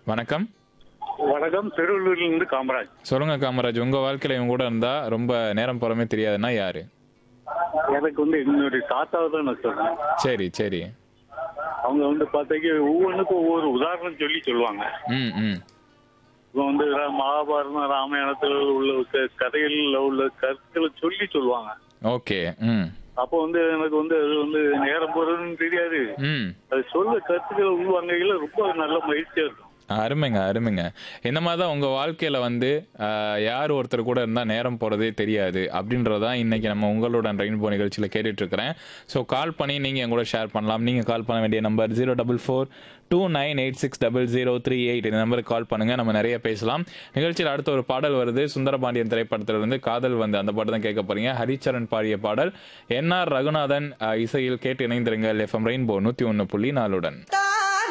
வணக்கம் வணக்கம் திருவள்ளூர்ல இருந்து காமராஜ் சொல்லுங்க காமராஜ் உங்க வாழ்க்கையில இவங்க கூட இருந்தா ரொம்ப நேரம் போறமே தெரியாதுன்னா யாரு எனக்கு வந்து என்னுடைய தாத்தாவை தான் நான் சொல்றேன் சரி சரி அவங்க வந்து பார்த்தீங்க ஒவ்வொன்றுக்கும் ஒவ்வொரு உதாரணம் சொல்லி சொல்லுவாங்க ம் ம் இப்போ வந்து ரா- மகாபாரதம் ராமாயணத்தில் உள்ள க- கதைகள்ல உள்ள கருத்துக்களை சொல்லி சொல்லுவாங்க ஓகே ம் அப்போ வந்து எனக்கு வந்து அது வந்து நேரம் போறதுன்னு தெரியாது ம் அது சொல்ல கருத்துக்களை உள்வாங்கையில ரொம்ப நல்ல மகிழ்ச்சியா இருக்கும் அருமைங்க அருமைங்க இந்த மாதிரி தான் உங்கள் வாழ்க்கையில் வந்து ஆஹ், யார் ஒருத்தர் கூட இருந்தால் நேரம் போகிறதே தெரியாது அப்படின்றதான் இன்னைக்கு நம்ம உங்களோட ரெயின்போ நிகழ்ச்சியில் கேட்டுட்டு இருக்கிறேன் ஸோ கால் பண்ணி நீங்கள் என் கூட ஷேர் பண்ணலாம் நீங்கள் கால் பண்ண வேண்டிய number zero double four two nine eight six double zero three eight இந்த நம்பருக்கு கால் பண்ணுங்கள் நம்ம நிறைய பேசலாம் நிகழ்ச்சியில் அடுத்த ஒரு பாடல் வருது சுந்தரபாண்டியன் திரைப்படத்திலிருந்து காதல் வந்து அந்த பாட்டு தான் கேட்க போறீங்க ஹரிச்சரன் பாடிய பாடல் என்ஆர் ரகுநாதன் ஆஹ், இசையில் கேட்டு இணைந்திருங்கள் எஃப்எம் ரெயின்போ நூற்றி ஒன்று புள்ளி நாலுடன்